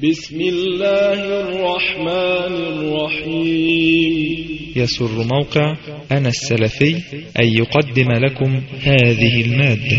بسم الله الرحمن الرحيم يسر موقع أنا السلفي أن يقدم لكم هذه المادة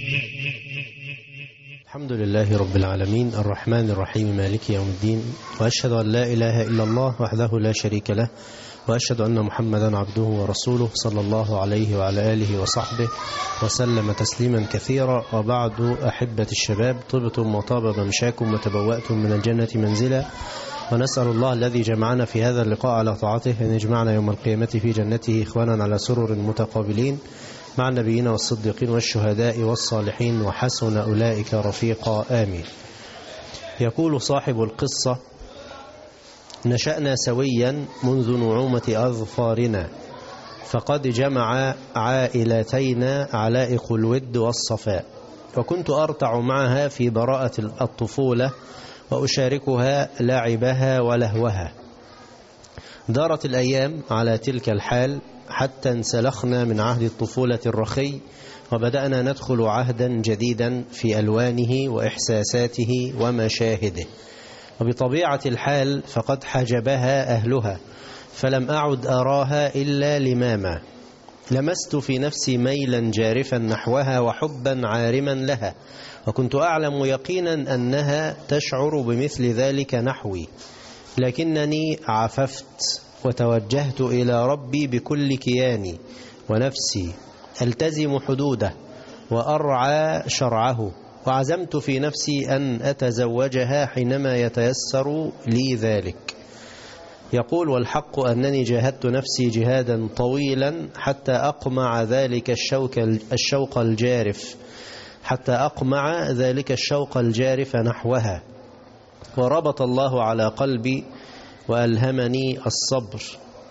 الحمد لله رب العالمين الرحمن الرحيم مالك يوم الدين وأشهد أن لا إله إلا الله وحده لا شريك له وأشهد أن محمدا عبده ورسوله صلى الله عليه وعلى آله وصحبه وسلم تسليما كثيرا وبعد أحبة الشباب طبتم وطاب ممشاكم وتبوأتم من الجنة منزلا ونسأل الله الذي جمعنا في هذا اللقاء على طاعته أن يجمعنا يوم القيامة في جنته إخوانا على سرر متقابلين مع النبيين والصديقين والشهداء والصالحين وحسن أولئك رفيقا آمين يقول صاحب القصة نشأنا سويا منذ نعومة أظفارنا فقد جمع عائلتينا علائق الود والصفاء وكنت أرتع معها في براءة الطفولة وأشاركها لعبها ولهوها دارت الأيام على تلك الحال حتى انسلخنا من عهد الطفولة الرخي وبدأنا ندخل عهدا جديدا في ألوانه وإحساساته ومشاهده وبطبيعة الحال فقد حجبها أهلها فلم أعد أراها إلا لماما لمست في نفسي ميلا جارفا نحوها وحبا عارما لها وكنت أعلم يقينا أنها تشعر بمثل ذلك نحوي لكنني عففت وتوجهت إلى ربي بكل كياني ونفسي ألتزم حدوده وأرعى شرعه وعزمت في نفسي أن أتزوجها حينما يتيسر لي ذلك يقول والحق أنني جاهدت نفسي جهادا طويلا حتى أقمع ذلك الشوك, الشوق الجارف حتى أقمع ذلك الشوق الجارف نحوها وربط الله على قلبي وألهمني الصبر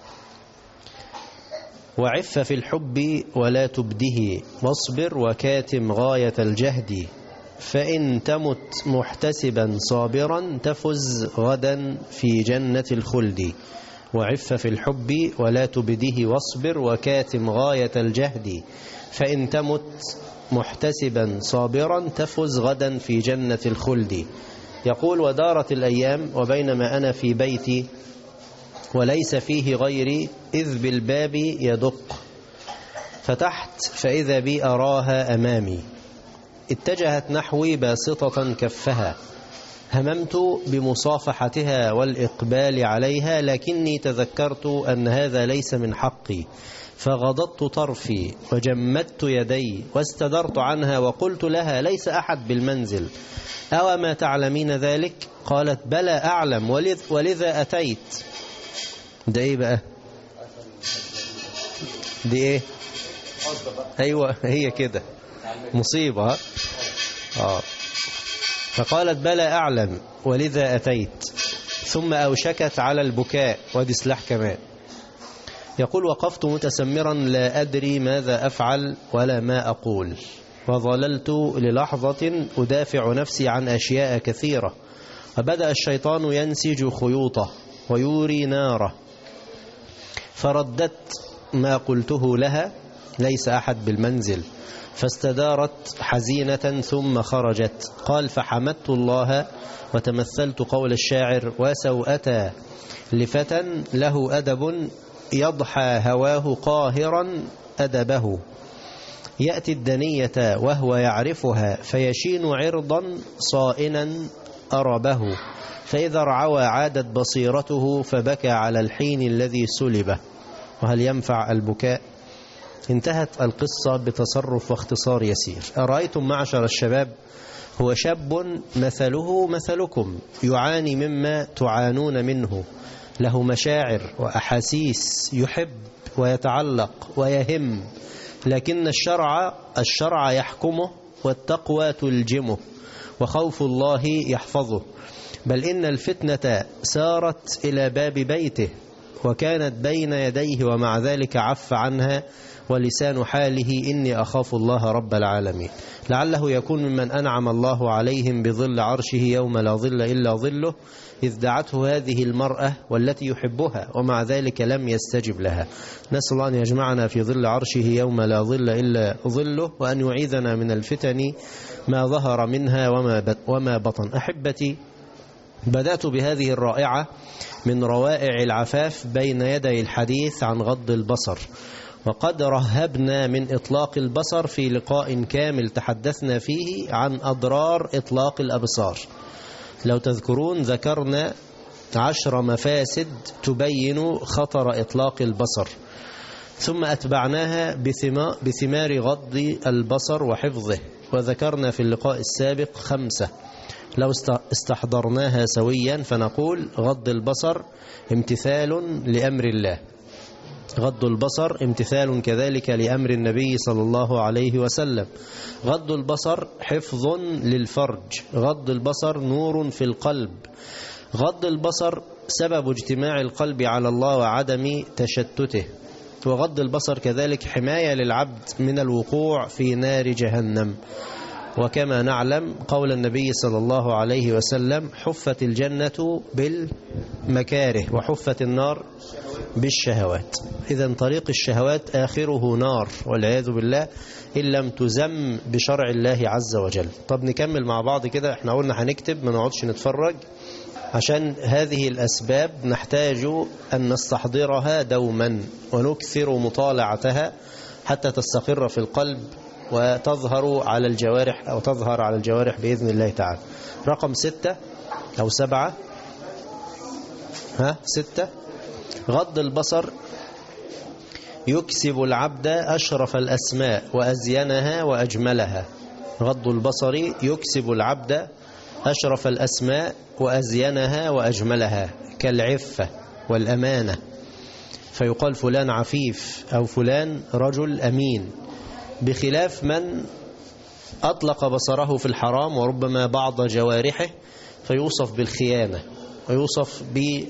وعف في الحب ولا تبده واصبر وكاتم غاية الجهد فإن تمت محتسبا صابرا تفز غدا في جنة الخلد وعف في الحب ولا تبده واصبر وكاتم غاية الجهد فإن تمت محتسبا صابرا تفز غدا في جنة الخلد يقول ودارت الأيام وبينما أنا في بيتي وليس فيه غيري إذ بالباب يدق فتحت فإذا بي أراها أمامي اتجهت نحوي باسطة كفها هممت بمصافحتها والإقبال عليها لكني تذكرت أن هذا ليس من حقي فغضضت طرفي وجمدت يدي واستدرت عنها وقلت لها ليس أحد بالمنزل أو ما تعلمين ذلك قالت بلى أعلم ولذ ولذا أتيت ده إيه بقى دي إيه أيوة هي كده مصيبة آه. فقالت بلى أعلم ولذا أتيت ثم أوشكت على البكاء ودي سلاح كمان يقول وقفت متسمرا لا أدري ماذا أفعل ولا ما أقول وظللت للحظة أدافع نفسي عن أشياء كثيرة وبدأ الشيطان ينسج خيوطه ويوري ناره فرددت ما قلته لها ليس أحد بالمنزل فاستدارت حزينة ثم خرجت قال فحمدت الله وتمثلت قول الشاعر وسوءتا لفتى له أدب يضحى هواه قاهرا أدبه يأتي الدنية وهو يعرفها فيشين عرضا صائنا أربه فإذا رعوى عادت بصيرته فبكى على الحين الذي سلبه وهل ينفع البكاء انتهت القصة بتصرف واختصار يسير أرأيتم معشر الشباب هو شاب مثله مثلكم يعاني مما تعانون منه له مشاعر وأحاسيس يحب ويتعلق ويهم لكن الشرع الشرع يحكمه والتقوى تلجمه وخوف الله يحفظه بل إن الفتنة سارت إلى باب بيته وكانت بين يديه ومع ذلك عف عنها ولسان حاله إني أخاف الله رب العالمين لعله يكون ممن أنعم الله عليهم بظل عرشه يوم لا ظل إلا ظله إذ دعته هذه المرأة والتي يحبها ومع ذلك لم يستجب لها نسأل الله أن يجمعنا في ظل عرشه يوم لا ظل إلا ظله وأن يعيذنا من الفتن ما ظهر منها وما وما بطن أحبتي بدأت بهذه الرائعة من روائع العفاف بين يدي الحديث عن غض البصر وقد رهبنا من إطلاق البصر في لقاء كامل تحدثنا فيه عن أضرار إطلاق الأبصار لو تذكرون ذكرنا عشر مفاسد تبين خطر إطلاق البصر ثم أتبعناها بثمار غض البصر وحفظه وذكرنا في اللقاء السابق خمسة لو استحضرناها سويا فنقول غض البصر امتثال لأمر الله غض البصر امتثال كذلك لأمر النبي صلى الله عليه وسلم غض البصر حفظ للفرج غض البصر نور في القلب غض البصر سبب اجتماع القلب على الله وعدم تشتته وغض البصر كذلك حماية للعبد من الوقوع في نار جهنم وكما نعلم قول النبي صلى الله عليه وسلم حفت الجنة بالمكاره وحفت النار بالشهوات إذا طريق الشهوات آخره نار والعياذ بالله إن لم تزم بشرع الله عز وجل طب نكمل مع بعض كده احنا قلنا هنكتب ما نقعدش نتفرج عشان هذه الأسباب نحتاج أن نستحضرها دوما ونكثر مطالعتها حتى تستقر في القلب وتظهر على الجوارح أو تظهر على الجوارح بإذن الله تعالى رقم ستة أو سبعة ها ستة غض البصر يكسب العبد أشرف الأسماء وأزينها وأجملها غض البصر يكسب العبد أشرف الأسماء وأزينها وأجملها كالعفة والأمانة فيقال فلان عفيف أو فلان رجل أمين بخلاف من أطلق بصره في الحرام وربما بعض جوارحه فيوصف بالخيانة ويوصف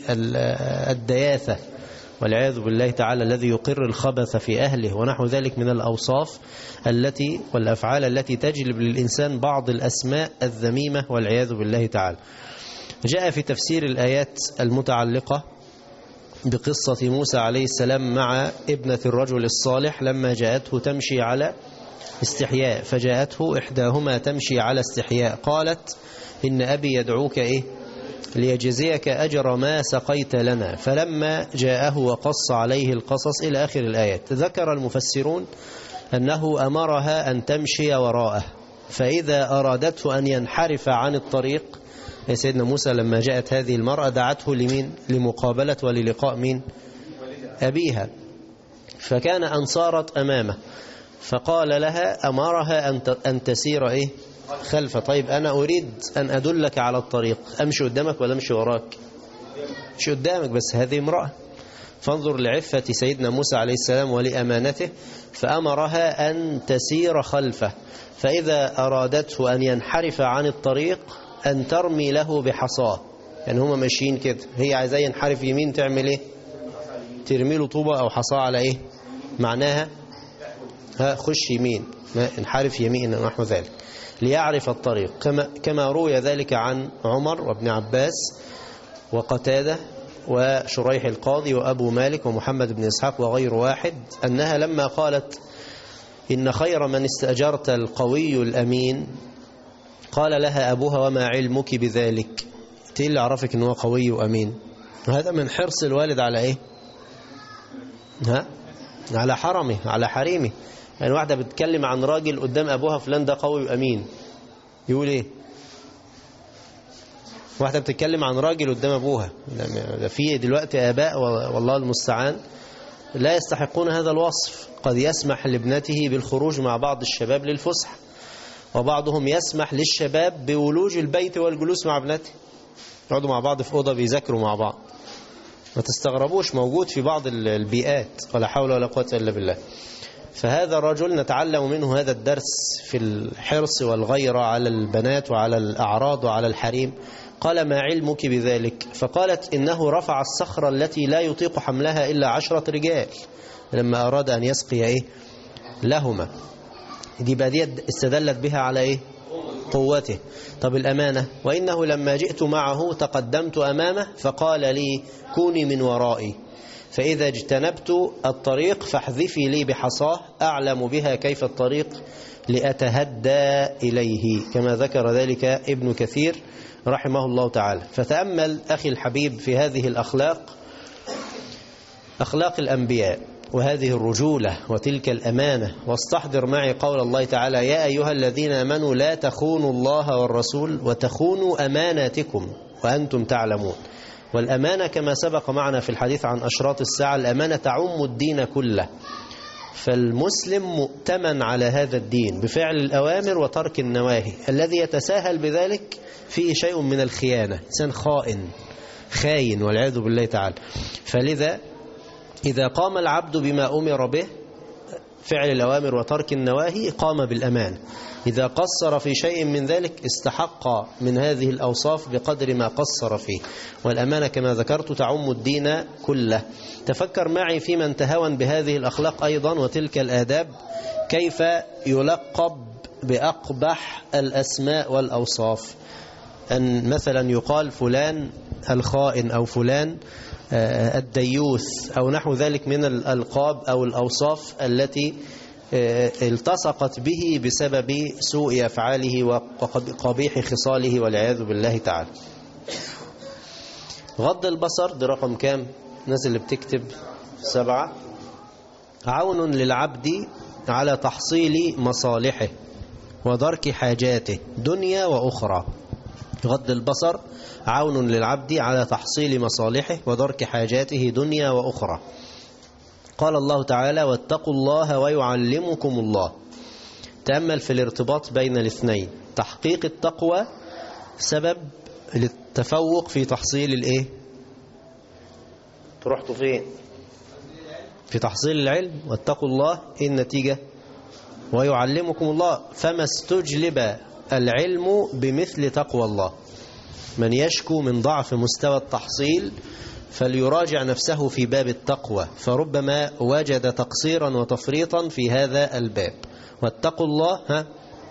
بالدياثة والعياذ بالله تعالى الذي يقر الخبث في أهله ونحو ذلك من الأوصاف التي والأفعال التي تجلب للإنسان بعض الأسماء الذميمة والعياذ بالله تعالى جاء في تفسير الآيات المتعلقة بقصة موسى عليه السلام مع ابنة الرجل الصالح لما جاءته تمشي على استحياء فجاءته إحداهما تمشي على استحياء قالت إن أبي يدعوك إيه ليجزيك أجر ما سقيت لنا فلما جاءه وقص عليه القصص إلى آخر الآيات ذكر المفسرون أنه أمرها أن تمشي وراءه فإذا أرادته أن ينحرف عن الطريق يا سيدنا موسى لما جاءت هذه المرأة دعته لمين لمقابلة وللقاء مين أبيها فكان أن صارت أمامه فقال لها أمرها أن تسير إيه خلف طيب أنا أريد أن أدلك على الطريق أمشي قدامك ولا أمشي وراك مش قدامك بس هذه امرأة فانظر لعفة سيدنا موسى عليه السلام ولأمانته فأمرها أن تسير خلفه فإذا أرادته أن ينحرف عن الطريق أن ترمي له بحصاه يعني هما ماشيين كده هي عايزاه ينحرف يمين تعمل ايه ترمي له طوبة أو حصاه على ايه معناها ها خش يمين انحرف يمين نحو ذلك ليعرف الطريق كما, كما روي ذلك عن عمر وابن عباس وقتادة وشريح القاضي وأبو مالك ومحمد بن إسحاق وغير واحد أنها لما قالت إن خير من استأجرت القوي الأمين قال لها أبوها وما علمك بذلك تقول اللي عرفك أنه قوي وأمين وهذا من حرص الوالد على إيه ها على حرمه على حريمه يعني واحدة بتتكلم عن راجل قدام أبوها فلان ده قوي وأمين يقول إيه واحدة بتتكلم عن راجل قدام أبوها ده في دلوقتي آباء والله المستعان لا يستحقون هذا الوصف قد يسمح لابنته بالخروج مع بعض الشباب للفسح وبعضهم يسمح للشباب بولوج البيت والجلوس مع ابنته يقعدوا مع بعض في أوضة بيذاكروا مع بعض ما تستغربوش موجود في بعض البيئات ولا حول ولا قوة إلا بالله فهذا الرجل نتعلم منه هذا الدرس في الحرص والغيرة على البنات وعلى الأعراض وعلى الحريم قال ما علمك بذلك فقالت إنه رفع الصخرة التي لا يطيق حملها إلا عشرة رجال لما أراد أن يسقي إيه لهما دي بادية استدلت بها على إيه قوته طب الأمانة وإنه لما جئت معه تقدمت أمامه فقال لي كوني من ورائي فإذا اجتنبت الطريق فاحذفي لي بحصاه أعلم بها كيف الطريق لأتهدى إليه كما ذكر ذلك ابن كثير رحمه الله تعالى فتأمل أخي الحبيب في هذه الأخلاق أخلاق الأنبياء وهذه الرجولة وتلك الأمانة واستحضر معي قول الله تعالى يا أيها الذين أمنوا لا تخونوا الله والرسول وتخونوا أماناتكم وأنتم تعلمون والأمانة كما سبق معنا في الحديث عن أشراط الساعة الأمانة تعم الدين كله فالمسلم مؤتمن على هذا الدين بفعل الأوامر وترك النواهي الذي يتساهل بذلك فيه شيء من الخيانة إنسان خائن خاين والعياذ بالله تعالى فلذا إذا قام العبد بما أمر به فعل الأوامر وترك النواهي قام بالأمان إذا قصر في شيء من ذلك استحق من هذه الأوصاف بقدر ما قصر فيه والأمانة كما ذكرت تعم الدين كله تفكر معي في من تهون بهذه الأخلاق أيضا وتلك الآداب كيف يلقب بأقبح الأسماء والأوصاف أن مثلا يقال فلان الخائن أو فلان الديوث أو نحو ذلك من الألقاب أو الأوصاف التي التصقت به بسبب سوء أفعاله وقبيح خصاله والعياذ بالله تعالى غض البصر ده رقم كام الناس اللي بتكتب سبعة عون للعبد على تحصيل مصالحه ودرك حاجاته دنيا وأخرى غض البصر عون للعبد على تحصيل مصالحه ودرك حاجاته دنيا وأخرى قال الله تعالى واتقوا الله ويعلمكم الله تأمل في الارتباط بين الاثنين تحقيق التقوى سبب للتفوق في تحصيل الايه تروحوا فين في تحصيل العلم واتقوا الله ايه النتيجة ويعلمكم الله فما استجلب العلم بمثل تقوى الله من يشكو من ضعف مستوى التحصيل فليراجع نفسه في باب التقوى فربما وجد تقصيرا وتفريطا في هذا الباب واتقوا الله ها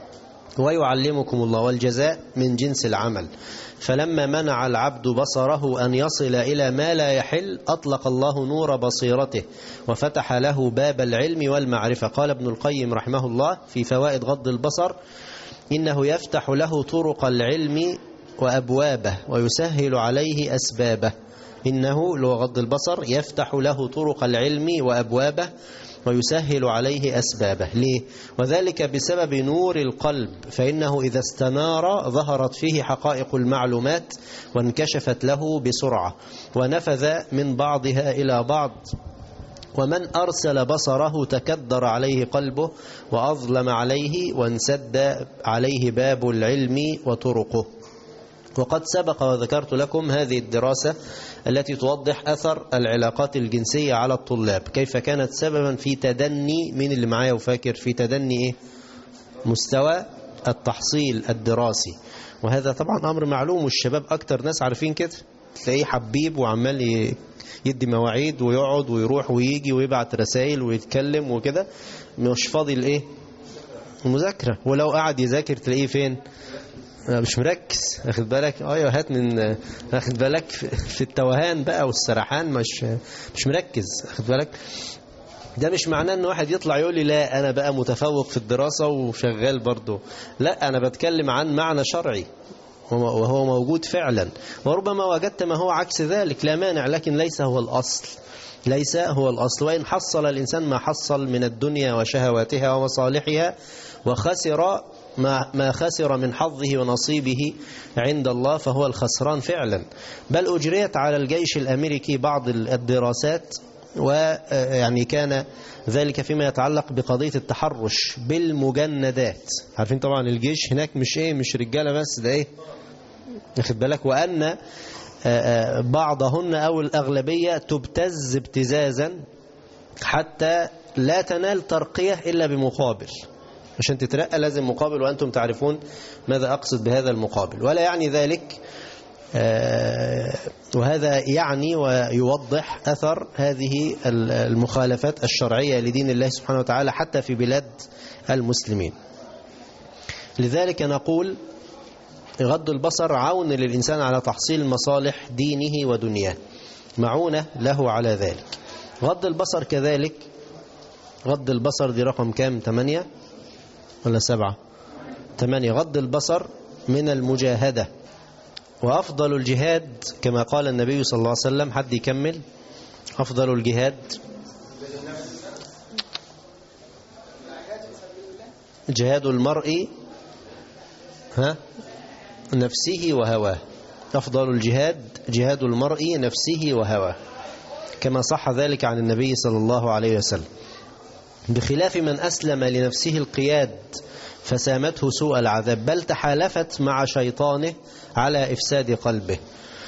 ويعلمكم الله والجزاء من جنس العمل فلما منع العبد بصره أن يصل إلى ما لا يحل أطلق الله نور بصيرته وفتح له باب العلم والمعرفة قال ابن القيم رحمه الله في فوائد غض البصر إنه يفتح له طرق العلم وأبوابه ويسهل عليه أسبابه إنه لو غض البصر يفتح له طرق العلم وأبوابه ويسهل عليه أسبابه ليه؟ وذلك بسبب نور القلب فإنه إذا استنار ظهرت فيه حقائق المعلومات وانكشفت له بسرعة ونفذ من بعضها إلى بعض ومن أرسل بصره تكدر عليه قلبه وأظلم عليه وانسد عليه باب العلم وطرقه وقد سبق وذكرت لكم هذه الدراسة التي توضح أثر العلاقات الجنسية على الطلاب كيف كانت سببا في تدني من اللي معايا وفاكر في تدني إيه؟ مستوى التحصيل الدراسي وهذا طبعا أمر معلوم والشباب أكتر ناس عارفين كده تلاقيه حبيب وعمال يدي مواعيد ويقعد ويروح ويجي ويبعت رسائل ويتكلم وكده مش فاضي الايه المذاكرة ولو قعد يذاكر تلاقيه فين مش مركز اخد بالك ايوه هات من اخد بالك في التوهان بقى والسرحان مش مش مركز اخد بالك ده مش معناه ان واحد يطلع يقول لي لا انا بقى متفوق في الدراسة وشغال برضه لا انا بتكلم عن معنى شرعي وهو موجود فعلا وربما وجدت ما هو عكس ذلك لا مانع لكن ليس هو الأصل ليس هو الأصل وإن حصل الإنسان ما حصل من الدنيا وشهواتها ومصالحها وخسر ما, ما خسر من حظه ونصيبه عند الله فهو الخسران فعلا بل أجريت على الجيش الأمريكي بعض الدراسات ويعني كان ذلك فيما يتعلق بقضية التحرش بالمجندات عارفين طبعا الجيش هناك مش ايه مش رجالة بس ده ايه واخد بالك وأن بعضهن أو الأغلبية تبتز ابتزازا حتى لا تنال ترقية إلا بمقابل عشان تترقى لازم مقابل وأنتم تعرفون ماذا أقصد بهذا المقابل ولا يعني ذلك وهذا يعني ويوضح أثر هذه المخالفات الشرعية لدين الله سبحانه وتعالى حتى في بلاد المسلمين لذلك نقول غض البصر عون للإنسان على تحصيل مصالح دينه ودنياه معونة له على ذلك غض البصر كذلك غض البصر دي رقم كام ثمانية ولا سبعة ثمانية غض البصر من المجاهدة وأفضل الجهاد كما قال النبي صلى الله عليه وسلم حد يكمل أفضل الجهاد جهاد المرء ها نفسه وهواه أفضل الجهاد جهاد المرء نفسه وهواه كما صح ذلك عن النبي صلى الله عليه وسلم بخلاف من أسلم لنفسه القياد فسامته سوء العذاب بل تحالفت مع شيطانه على إفساد قلبه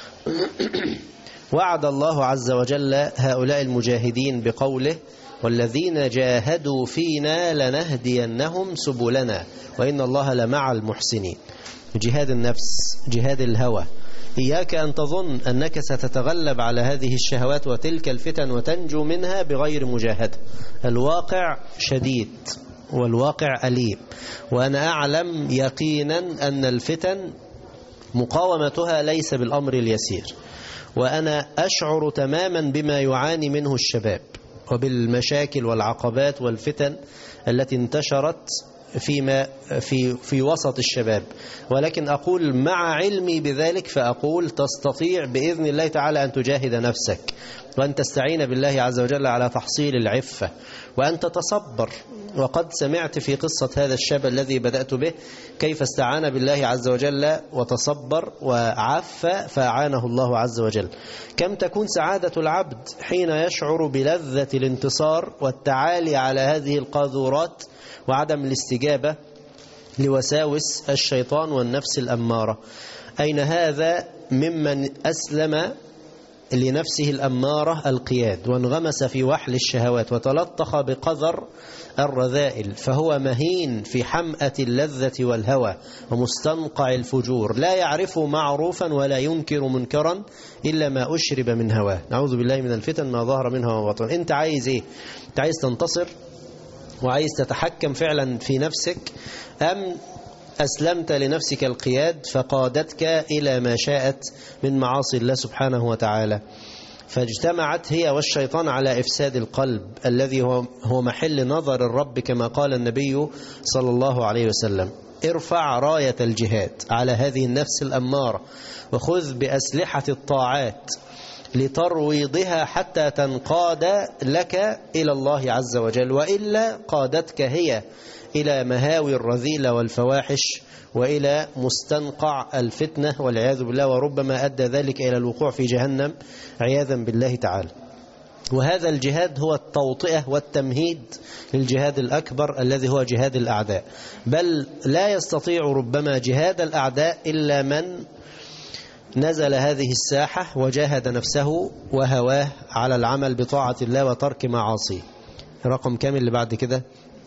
وعد الله عز وجل هؤلاء المجاهدين بقوله والذين جاهدوا فينا لنهدينهم سبلنا وإن الله لمع المحسنين جهاد النفس جهاد الهوى إياك أن تظن أنك ستتغلب على هذه الشهوات وتلك الفتن وتنجو منها بغير مجاهدة الواقع شديد والواقع أليم وأنا أعلم يقينا أن الفتن مقاومتها ليس بالأمر اليسير وأنا أشعر تماما بما يعاني منه الشباب وبالمشاكل والعقبات والفتن التي انتشرت فيما في في وسط الشباب ولكن أقول مع علمي بذلك فأقول تستطيع بإذن الله تعالى أن تجاهد نفسك وأن تستعين بالله عز وجل على تحصيل العفة وأن تتصبر وقد سمعت في قصة هذا الشاب الذي بدأت به كيف استعان بالله عز وجل وتصبر وعف فأعانه الله عز وجل كم تكون سعادة العبد حين يشعر بلذة الانتصار والتعالي على هذه القاذورات وعدم الاستجابة لوساوس الشيطان والنفس الأمارة أين هذا ممن أسلم لنفسه الأمارة القياد وانغمس في وحل الشهوات وتلطخ بقذر الرذائل فهو مهين في حمأة اللذة والهوى ومستنقع الفجور لا يعرف معروفا ولا ينكر منكرا إلا ما أشرب من هواه نعوذ بالله من الفتن ما ظهر منها وبطن أنت عايز إيه؟ أنت عايز تنتصر وعايز تتحكم فعلا في نفسك أم أسلمت لنفسك القياد فقادتك إلى ما شاءت من معاصي الله سبحانه وتعالى فاجتمعت هي والشيطان على إفساد القلب الذي هو هو محل نظر الرب كما قال النبي صلى الله عليه وسلم ارفع راية الجهاد على هذه النفس الأمارة وخذ بأسلحة الطاعات لترويضها حتى تنقاد لك إلى الله عز وجل وإلا قادتك هي إلى مهاوي الرذيلة والفواحش وإلى مستنقع الفتنة والعياذ بالله وربما أدى ذلك إلى الوقوع في جهنم عياذا بالله تعالى وهذا الجهاد هو التوطئة والتمهيد للجهاد الأكبر الذي هو جهاد الأعداء بل لا يستطيع ربما جهاد الأعداء إلا من نزل هذه الساحة وجاهد نفسه وهواه على العمل بطاعة الله وترك معاصيه رقم كامل اللي بعد كده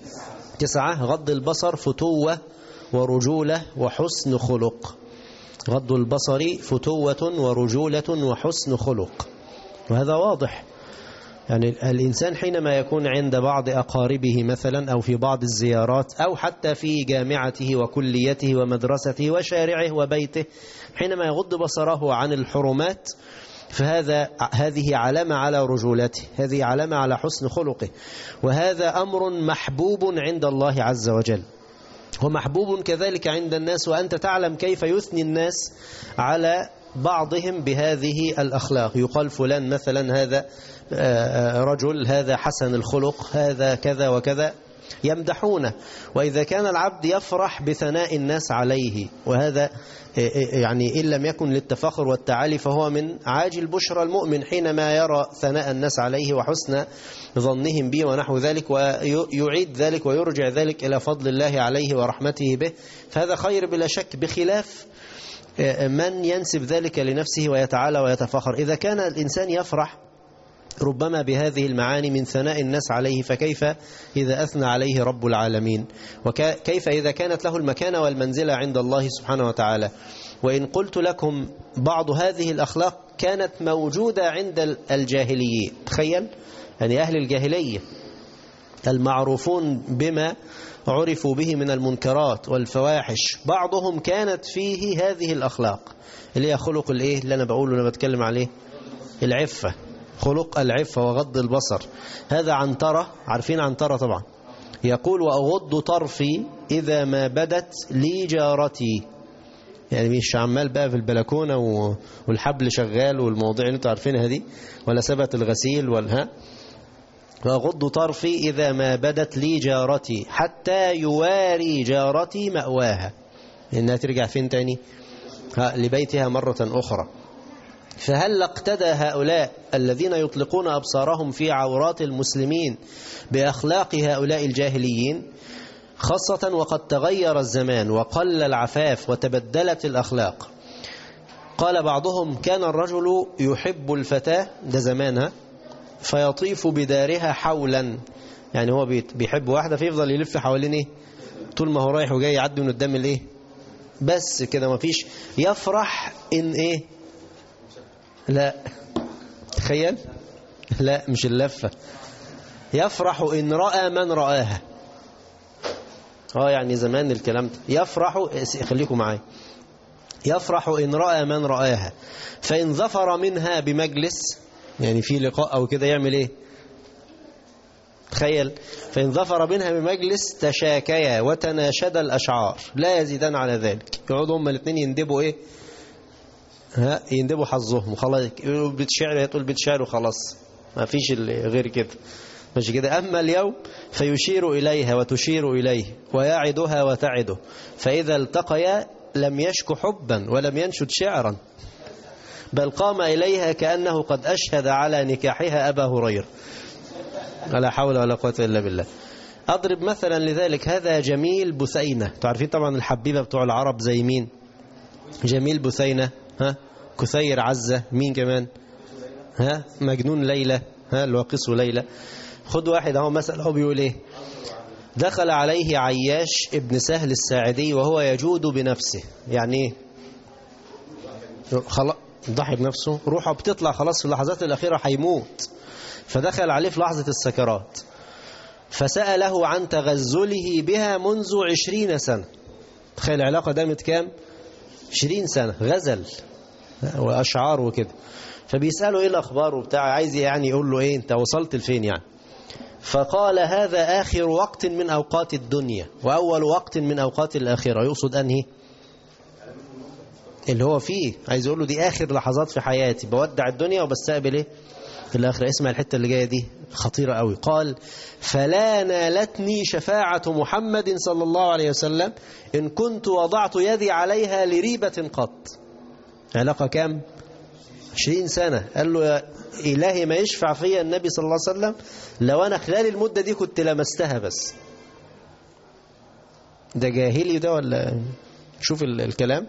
تسعة غض البصر فتوة ورجولة وحسن خلق غض البصر فتوة ورجولة وحسن خلق وهذا واضح يعني الإنسان حينما يكون عند بعض أقاربه مثلا أو في بعض الزيارات أو حتى في جامعته وكليته ومدرسته وشارعه وبيته حينما يغض بصره عن الحرمات فهذا هذه علامة على رجولته هذه علامة على حسن خلقه وهذا أمر محبوب عند الله عز وجل ومحبوب كذلك عند الناس وأنت تعلم كيف يثني الناس على بعضهم بهذه الأخلاق يقال فلان مثلا هذا رجل هذا حسن الخلق هذا كذا وكذا يمدحونه وإذا كان العبد يفرح بثناء الناس عليه وهذا يعني إن لم يكن للتفاخر والتعالي فهو من عاجل بشرى المؤمن حينما يرى ثناء الناس عليه وحسن ظنهم به ونحو ذلك ويعيد ذلك ويرجع ذلك إلى فضل الله عليه ورحمته به فهذا خير بلا شك بخلاف من ينسب ذلك لنفسه ويتعالى ويتفاخر إذا كان الإنسان يفرح ربما بهذه المعاني من ثناء الناس عليه فكيف إذا أثنى عليه رب العالمين وكيف إذا كانت له المكانة والمنزلة عند الله سبحانه وتعالى وإن قلت لكم بعض هذه الأخلاق كانت موجودة عند الجاهليين تخيل يعني أهل الجاهلية المعروفون بما عرفوا به من المنكرات والفواحش بعضهم كانت فيه هذه الأخلاق اللي هي خلق الإيه اللي أنا بقوله أنا بتكلم عليه العفة خلق العفة وغض البصر هذا عنترة عارفين عنترة طبعا يقول وأغض طرفي إذا ما بدت لي جارتي يعني مش عمال بقى في البلكونة و- والحبل شغال والمواضيع اللي انتوا عارفينها دي ولا ثبت الغسيل ولا ها وأغض طرفي إذا ما بدت لي جارتي حتى يواري جارتي مأواها إنها ترجع فين تاني ها لبيتها مرة أخرى فهل اقتدى هؤلاء الذين يطلقون أبصارهم في عورات المسلمين بأخلاق هؤلاء الجاهليين خاصة وقد تغير الزمان وقل العفاف وتبدلت الأخلاق قال بعضهم كان الرجل يحب الفتاة ده زمانها فيطيف بدارها حولا يعني هو بيت- بيحب واحدة فيفضل يلف حوالين ايه طول ما هو رايح وجاي يعدي من قدام الايه بس كده ما فيش يفرح ان ايه لا تخيل لا مش اللفة يفرح إن رأى من رآها اه يعني زمان الكلام ده يفرح خليكم معايا يفرح إن رأى من رآها فإن ظفر منها بمجلس يعني في لقاء أو كده يعمل إيه تخيل فإن ظفر منها بمجلس تشاكيا وتناشد الأشعار لا يزيدان على ذلك يقعدوا هما الاثنين يندبوا إيه ها يندبوا حظهم وخلاص يقولوا بيت شعر هي تقول بيت شعر وخلاص ما فيش اللي غير كده مش كده أما اليوم فيشير إليها وتشير إليه ويعدها وتعده فإذا التقيا لم يشك حبا ولم ينشد شعرا بل قام إليها كأنه قد أشهد على نكاحها أبا هريرة لا حول ولا قوة إلا بالله أضرب مثلا لذلك هذا جميل بثينة تعرفين طبعا الحبيبة بتوع العرب زي مين جميل بثينة ها كثير عزة مين كمان ها مجنون ليلى ها اللي هو قصه ليلى خد واحد اهو مثلا هو بيقول ايه دخل عليه عياش ابن سهل الساعدي وهو يجود بنفسه يعني ايه خلاص ضحي بنفسه روحه بتطلع خلاص في اللحظات الأخيرة هيموت فدخل عليه في لحظة السكرات فسأله عن تغزله بها منذ عشرين سنة تخيل العلاقة دامت كام عشرين سنة غزل وأشعار وكده فبيسأله إيه الأخبار وبتاع عايز يعني يقول له إيه أنت وصلت لفين يعني فقال هذا آخر وقت من أوقات الدنيا وأول وقت من أوقات الآخرة يقصد أنهي اللي هو فيه عايز يقول له دي آخر لحظات في حياتي بودع الدنيا وبستقبل إيه في الآخرة اسمع الحتة اللي جاية دي خطيرة قوي قال فلا نالتني شفاعة محمد صلى الله عليه وسلم إن كنت وضعت يدي عليها لريبة قط علاقة كام عشرين سنة قال له يا إلهي ما يشفع فيا النبي صلى الله عليه وسلم لو أنا خلال المدة دي كنت لمستها بس ده جاهلي ده ولا شوف ال- الكلام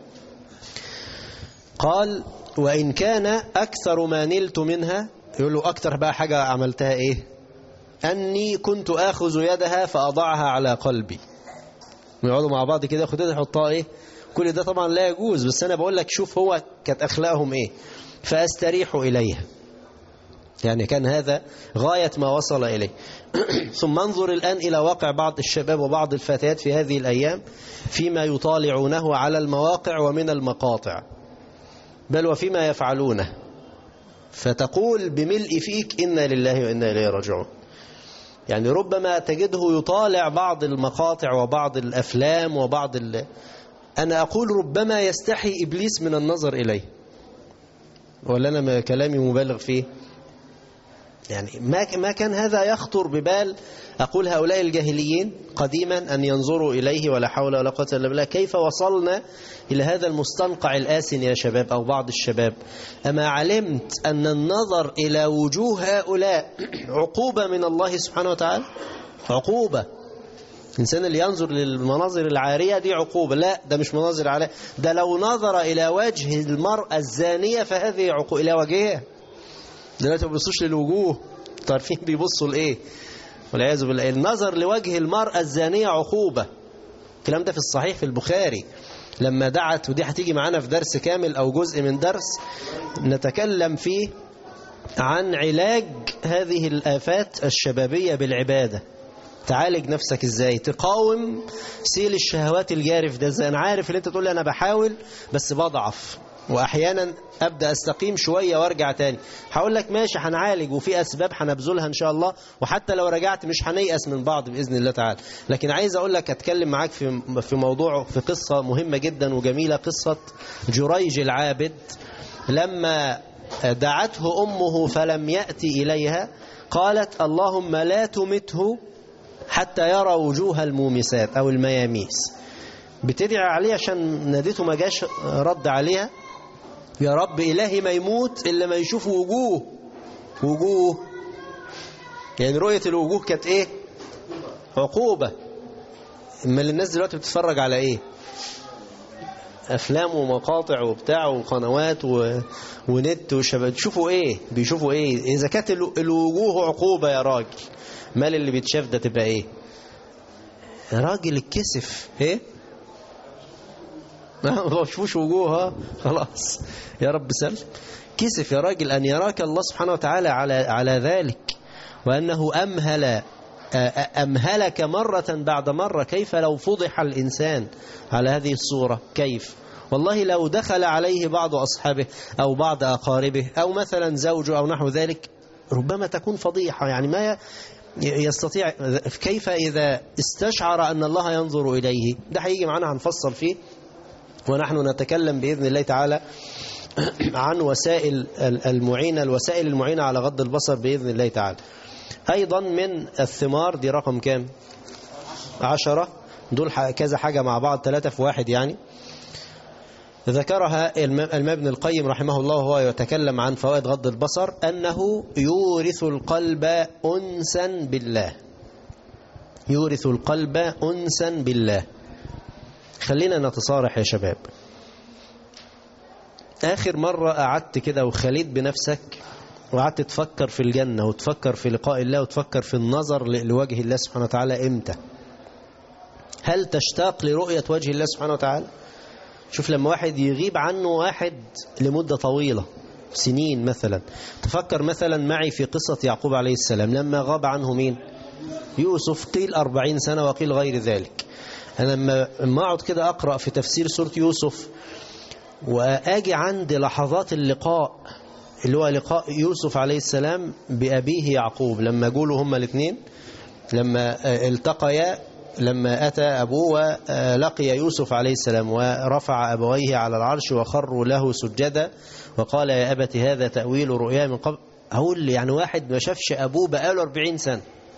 قال وإن كان أكثر ما نلت منها يقول له أكثر بقى حاجة عملتها إيه أني كنت آخذ يدها فأضعها على قلبي ويقعدوا مع بعض كده ياخد يدها يحطها إيه كل ده طبعا لا يجوز بس أنا بقول لك شوف هو كانت أخلاقهم إيه فأستريح إليها يعني كان هذا غاية ما وصل إليه ثم انظر الآن إلى واقع بعض الشباب وبعض الفتيات في هذه الأيام فيما يطالعونه على المواقع ومن المقاطع بل وفيما يفعلونه فتقول بملء فيك إنا لله وإنا إليه راجعون يعني ربما تجده يطالع بعض المقاطع وبعض الأفلام وبعض ال... أنا أقول ربما يستحي إبليس من النظر إليه ولا أنا ما كلامي مبالغ فيه يعني ما ما كان هذا يخطر ببال أقول هؤلاء الجاهليين قديما أن ينظروا إليه ولا حول ولا قوة إلا بالله كيف وصلنا إلى هذا المستنقع الآسن يا شباب أو بعض الشباب أما علمت أن النظر إلى وجوه هؤلاء عقوبة من الله سبحانه وتعالى عقوبة الإنسان اللي ينظر للمناظر العارية دي عقوبة لا ده مش مناظر عارية ده لو نظر إلى وجه المرأة الزانية فهذه عقوبة إلى وجهها دلوقتي ما بيبصوش للوجوه تعرفين بيبصوا لايه والعياذ بالله النظر لوجه المرأة الزانية عقوبة الكلام ده في الصحيح في البخاري لما دعت ودي هتيجي معانا في درس كامل أو جزء من درس نتكلم فيه عن علاج هذه الآفات الشبابية بالعبادة تعالج نفسك ازاي تقاوم سيل الشهوات الجارف ده ازاي انا عارف ان انت تقول لي انا بحاول بس بضعف واحيانا ابدا استقيم شويه وارجع تاني هقول لك ماشي هنعالج وفي اسباب هنبذلها ان شاء الله وحتى لو رجعت مش هنيأس من بعض باذن الله تعالى لكن عايز اقول لك اتكلم معاك في في موضوع في قصه مهمه جدا وجميله قصه جريج العابد لما دعته امه فلم ياتي اليها قالت اللهم لا تمته حتى يرى وجوه المومسات او المياميس بتدعي عليه عشان ناديته ما جاش رد عليها يا رب إلهي ما يموت إلا ما يشوف وجوه وجوه يعني رؤية الوجوه كانت إيه عقوبة اما الناس دلوقتي بتتفرج على إيه أفلام ومقاطع وبتاع وقنوات و... ونت وشباب تشوفوا إيه بيشوفوا إيه إذا كانت الوجوه عقوبة يا راجل مال اللي بيتشاف ده تبقى إيه يا راجل الكسف إيه ما بشوفوش وجوهها خلاص يا رب سلم كسف يا راجل أن يراك الله سبحانه وتعالى على على ذلك وأنه أمهل أمهلك مرة بعد مرة كيف لو فضح الإنسان على هذه الصورة كيف والله لو دخل عليه بعض أصحابه أو بعض أقاربه أو مثلا زوجه أو نحو ذلك ربما تكون فضيحة يعني ما يستطيع كيف إذا استشعر أن الله ينظر إليه ده هيجي معنا هنفصل فيه ونحن نتكلم بإذن الله تعالى عن وسائل المعينة الوسائل المعينة على غض البصر بإذن الله تعالى أيضا من الثمار دي رقم كام عشرة دول كذا حاجة مع بعض ثلاثة في واحد يعني ذكرها الإمام ابن القيم رحمه الله وهو يتكلم عن فوائد غض البصر أنه يورث القلب أنسا بالله يورث القلب أنسا بالله خلينا نتصارح يا شباب آخر مرة قعدت كده وخليت بنفسك وقعدت تفكر في الجنة وتفكر في لقاء الله وتفكر في النظر لوجه الله سبحانه وتعالى إمتى هل تشتاق لرؤية وجه الله سبحانه وتعالى شوف لما واحد يغيب عنه واحد لمدة طويلة سنين مثلا تفكر مثلا معي في قصة يعقوب عليه السلام لما غاب عنه مين يوسف قيل أربعين سنة وقيل غير ذلك أنا لما أقعد كده أقرأ في تفسير سورة يوسف وأجي عند لحظات اللقاء اللي هو لقاء يوسف عليه السلام بأبيه يعقوب لما قولوا هما الاثنين لما التقيا لما أتى أبوه ولقي يوسف عليه السلام ورفع أبويه على العرش وخروا له سجدا وقال يا أبت هذا تأويل رؤيا من قبل هقول يعني واحد ما شافش أبوه بقاله 40 سنة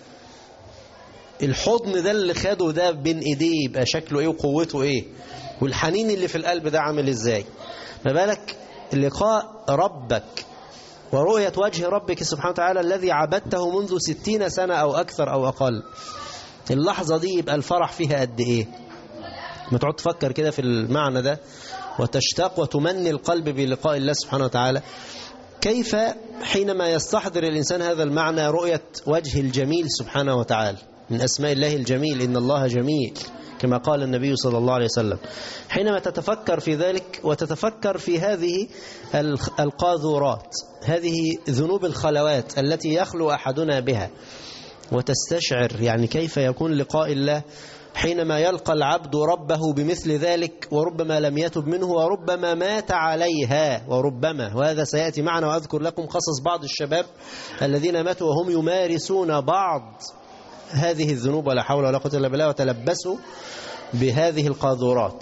الحضن ده اللي خده ده بين ايديه يبقى شكله ايه وقوته ايه والحنين اللي في القلب ده عامل ازاي ما بالك لقاء ربك ورؤية وجه ربك سبحانه وتعالى الذي عبدته منذ ستين سنة أو أكثر أو أقل اللحظة دي يبقى الفرح فيها قد إيه ما تقعد تفكر كده في المعنى ده وتشتاق وتمني القلب بلقاء الله سبحانه وتعالى كيف حينما يستحضر الإنسان هذا المعنى رؤية وجه الجميل سبحانه وتعالى من أسماء الله الجميل إن الله جميل كما قال النبي صلى الله عليه وسلم حينما تتفكر في ذلك وتتفكر في هذه القاذورات هذه ذنوب الخلوات التي يخلو أحدنا بها وتستشعر يعني كيف يكون لقاء الله حينما يلقى العبد ربه بمثل ذلك وربما لم يتب منه وربما مات عليها وربما وهذا سيأتي معنا وأذكر لكم قصص بعض الشباب الذين ماتوا وهم يمارسون بعض هذه الذنوب ولا حول ولا قوة إلا بالله وتلبسوا بهذه القاذورات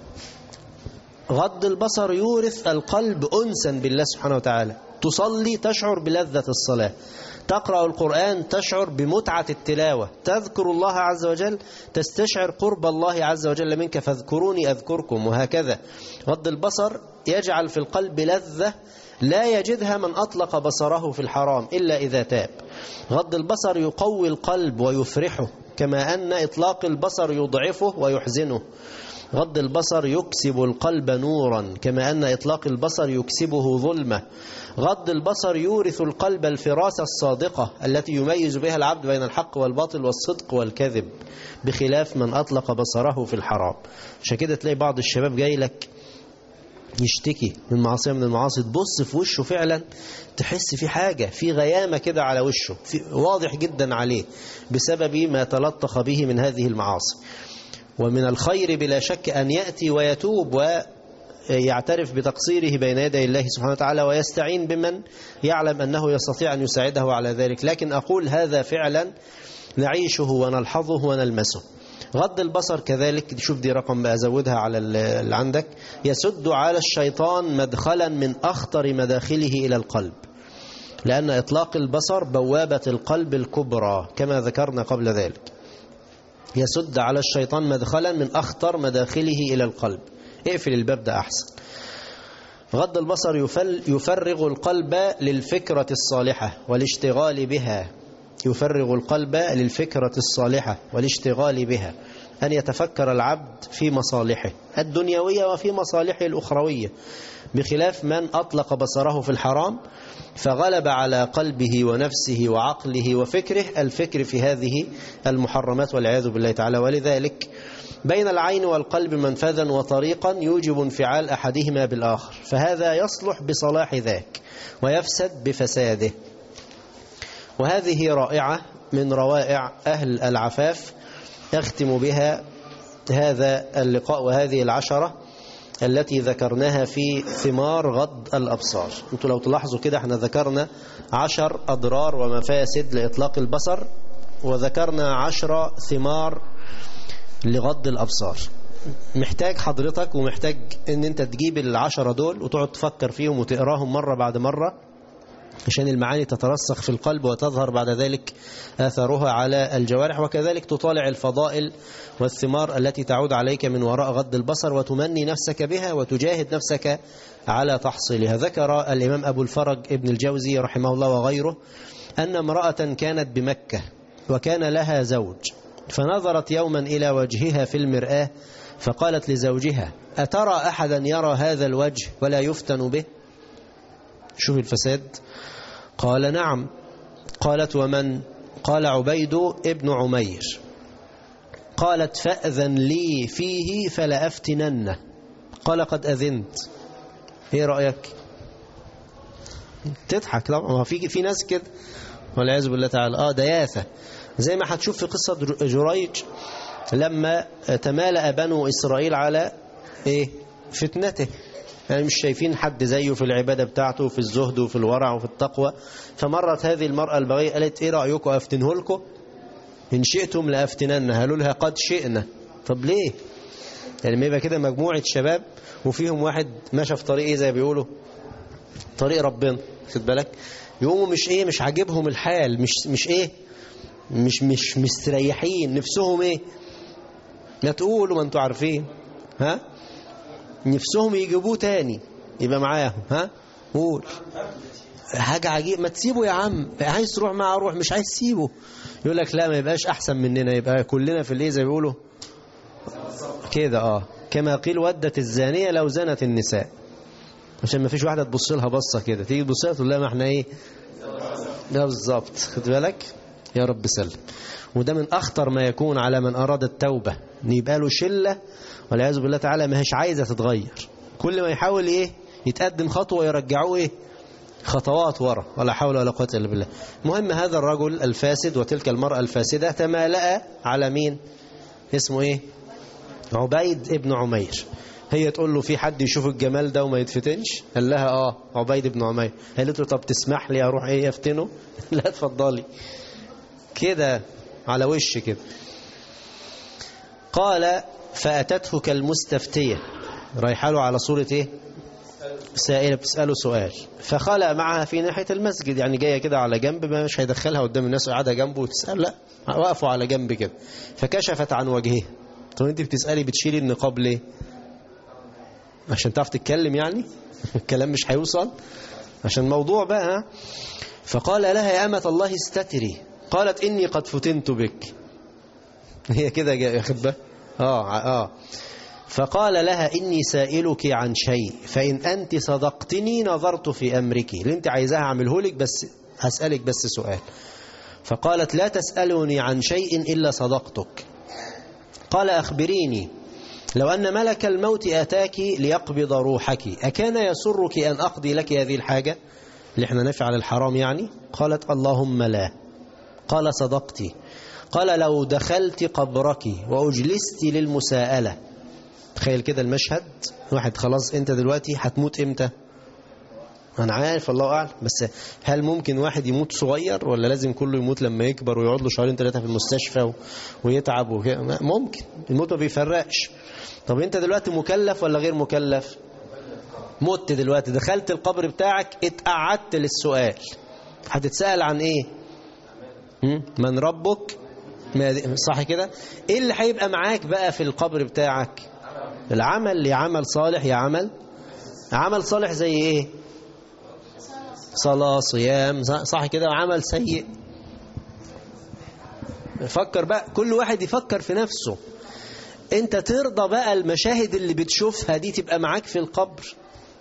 غض البصر يورث القلب أنسا بالله سبحانه وتعالى تصلي تشعر بلذة الصلاة تقرأ القرآن تشعر بمتعة التلاوة تذكر الله عز وجل تستشعر قرب الله عز وجل منك فاذكروني أذكركم وهكذا غض البصر يجعل في القلب لذة لا يجدها من أطلق بصره في الحرام إلا إذا تاب غض البصر يقوي القلب ويفرحه كما أن إطلاق البصر يضعفه ويحزنه غض البصر يكسب القلب نورا كما أن إطلاق البصر يكسبه ظلمة غض البصر يورث القلب الفراسة الصادقة التي يميز بها العبد بين الحق والباطل والصدق والكذب بخلاف من أطلق بصره في الحرام عشان كده تلاقي بعض الشباب جاي لك يشتكي من معصية من المعاصي تبص في وشه فعلا تحس في حاجة في غيامة كده على وشه في واضح جدا عليه بسبب ما تلطخ به من هذه المعاصي ومن الخير بلا شك أن يأتي ويتوب يعترف بتقصيره بين يدي الله سبحانه وتعالى ويستعين بمن يعلم أنه يستطيع أن يساعده على ذلك لكن أقول هذا فعلا نعيشه ونلحظه ونلمسه غض البصر كذلك شوف دي رقم بقى زودها على اللي عندك يسد على الشيطان مدخلا من أخطر مداخله إلى القلب لأن إطلاق البصر بوابة القلب الكبرى كما ذكرنا قبل ذلك يسد على الشيطان مدخلا من أخطر مداخله إلى القلب اقفل الباب ده أحسن غض البصر يفل يفرغ القلب للفكرة الصالحة والاشتغال بها يفرغ القلب للفكرة الصالحة والاشتغال بها أن يتفكر العبد في مصالحه الدنيوية وفي مصالحه الأخروية بخلاف من أطلق بصره في الحرام فغلب على قلبه ونفسه وعقله وفكره الفكر في هذه المحرمات والعياذ بالله تعالى ولذلك بين العين والقلب منفذا وطريقا يوجب انفعال أحدهما بالآخر فهذا يصلح بصلاح ذاك ويفسد بفساده وهذه رائعة من روائع أهل العفاف أختم بها هذا اللقاء وهذه العشرة التي ذكرناها في ثمار غض الأبصار انتوا لو تلاحظوا كده احنا ذكرنا عشر أضرار ومفاسد لإطلاق البصر وذكرنا عشر ثمار لغض الأبصار محتاج حضرتك ومحتاج ان انت تجيب العشرة دول وتقعد تفكر فيهم وتقراهم مرة بعد مرة عشان المعاني تترسخ في القلب وتظهر بعد ذلك آثارها على الجوارح وكذلك تطالع الفضائل والثمار التي تعود عليك من وراء غض البصر وتمني نفسك بها وتجاهد نفسك على تحصيلها ذكر الإمام أبو الفرج ابن الجوزي رحمه الله وغيره أن امرأة كانت بمكة وكان لها زوج فنظرت يوما إلى وجهها في المرآة فقالت لزوجها أترى أحدا يرى هذا الوجه ولا يفتن به شوف الفساد قال نعم قالت ومن قال عبيد ابن عمير قالت فأذن لي فيه فلا أفتننه قال قد أذنت ايه رأيك تضحك طبعا في في ناس كده والعياذ بالله تعالى اه دياثة زي ما هتشوف في قصة جريج لما تمالأ بنو إسرائيل على ايه فتنته يعني مش شايفين حد زيه في العبادة بتاعته وفي الزهد وفي الورع وفي التقوى فمرت هذه المرأة البغية قالت ايه رأيكم أفتنه لكم إن شئتم لأفتنن قالوا لها قد شئنا طب ليه يعني ما يبقى كده مجموعة شباب وفيهم واحد ماشى في طريق ايه زي بيقولوا طريق ربنا خد بالك يقوموا مش ايه مش عاجبهم الحال مش مش ايه مش مش مستريحين نفسهم ايه ما تقولوا ما انتوا عارفين ها نفسهم يجيبوه تاني يبقى معاهم ها قول حاجة عجيب ما تسيبه يا عم عايز تروح معاه روح مش عايز تسيبه يقول لك لا ما يبقاش احسن مننا يبقى كلنا في الايه زي بيقولوا كده اه كما قيل ودت الزانية لو زنت النساء عشان ما فيش واحدة تبص لها بصة كده تيجي تبص لها تقول لها ما احنا ايه ده بالظبط خد بالك يا رب سلم وده من اخطر ما يكون على من اراد التوبة ان يبقى له شلة والعياذ بالله تعالى ما هيش عايزة تتغير كل ما يحاول ايه يتقدم خطوة يرجعوه ايه خطوات ورا ولا حول ولا قوة إلا بالله المهم هذا الرجل الفاسد وتلك المرأة الفاسدة تمالأ على مين اسمه ايه عبيد ابن عمير هي تقول له في حد يشوف الجمال ده وما يتفتنش قال لها اه عبيد ابن عمير قالت له طب تسمح لي اروح ايه افتنه لا اتفضلي كده على وش كده قال فأتته كالمستفتية رايحه له على صورة ايه سائلة بتسأله سؤال فخلى معها في ناحية المسجد يعني جاية كده على جنب ما مش هيدخلها قدام الناس وقاعدة جنبه وتسأل لا وقفوا على جنب كده فكشفت عن وجهها طب انت بتسألي بتشيلي النقاب ليه عشان تعرف تتكلم يعني الكلام مش هيوصل عشان موضوع بقى فقال لها يا أمة الله استتري قالت إني قد فتنت بك هي كده يا خبة آه آه فقال لها إني سائلك عن شيء فإن أنت صدقتني نظرت في أمرك اللي أنت عايزاها أعمله لك بس هسألك بس سؤال فقالت لا تسألني عن شيء إلا صدقتك قال أخبريني لو أن ملك الموت أتاك ليقبض روحك أكان يسرك أن أقضي لك هذه الحاجة اللي احنا نفعل الحرام يعني قالت اللهم لا قال صدقتي قال لو دخلت قبرك وأجلست للمساءلة تخيل كده المشهد واحد خلاص انت دلوقتي هتموت امتى انا عارف الله اعلم بس هل ممكن واحد يموت صغير ولا لازم كله يموت لما يكبر ويقعد له شهرين ثلاثه في المستشفى و... ويتعب وكده ما- ممكن الموت ما بيفرقش طب انت دلوقتي مكلف ولا غير مكلف مت دلوقتي دخلت القبر بتاعك اتقعدت للسؤال هتتسأل عن ايه هم؟ من ربك ما صح كده ايه اللي هيبقى معاك بقى في القبر بتاعك العمل يا عمل صالح يا عمل عمل صالح زي ايه صلاة صيام صح كده وعمل سيء فكر بقى كل واحد يفكر في نفسه انت ترضى بقى المشاهد اللي بتشوفها دي تبقى معاك في القبر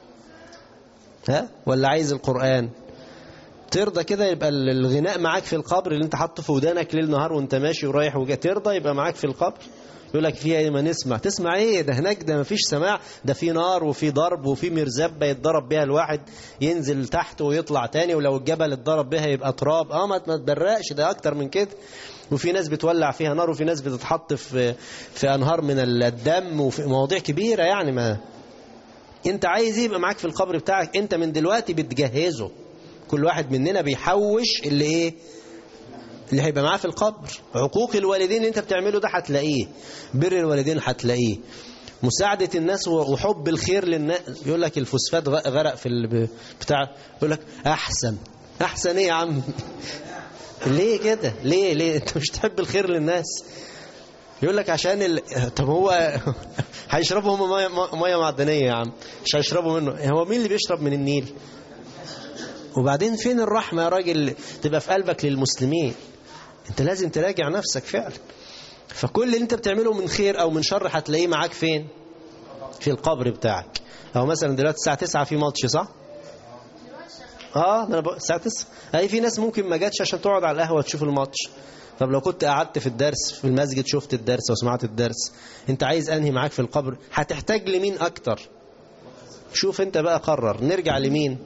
ها ولا عايز القرآن ترضى كده يبقى الغناء معاك في القبر اللي انت حاطه في ودانك ليل نهار وانت ماشي ورايح وجاي ترضى يبقى معاك في القبر يقول لك فيها ايه ما نسمع تسمع ايه ده هناك ده مفيش سماع ده في نار وفي ضرب وفي مرزبه يتضرب بيها الواحد ينزل تحت ويطلع تاني ولو الجبل اتضرب بيها يبقى تراب اه ما ما تبرقش ده اكتر من كده وفي ناس بتولع فيها نار وفي ناس بتتحط في في انهار من الدم وفي مواضيع كبيره يعني ما انت عايز يبقى معاك في القبر بتاعك انت من دلوقتي بتجهزه كل واحد مننا بيحوش اللي ايه اللي هيبقى معاه في القبر عقوق الوالدين اللي انت بتعمله ده هتلاقيه بر الوالدين هتلاقيه مساعدة الناس وحب الخير للناس يقول لك الفوسفات غرق في ال- بتاع يقول لك احسن احسن ايه يا عم ليه كده ليه ليه انت مش تحب الخير للناس يقول لك عشان ال... طب هو هيشربوا هم ميه ميه معدنيه يا عم مش هيشربوا منه هو مين اللي بيشرب من النيل وبعدين فين الرحمه يا راجل تبقى في قلبك للمسلمين انت لازم تراجع نفسك فعلا فكل اللي انت بتعمله من خير او من شر هتلاقيه معاك فين في القبر بتاعك او مثلا دلوقتي الساعه 9 في ماتش صح اه ده انا بقول الساعه 9 اي في ناس ممكن ما جاتش عشان تقعد على القهوه تشوف الماتش طب لو كنت قعدت في الدرس في المسجد شفت الدرس وسمعت الدرس انت عايز انهي معاك في القبر هتحتاج لمين اكتر شوف انت بقى قرر نرجع لمين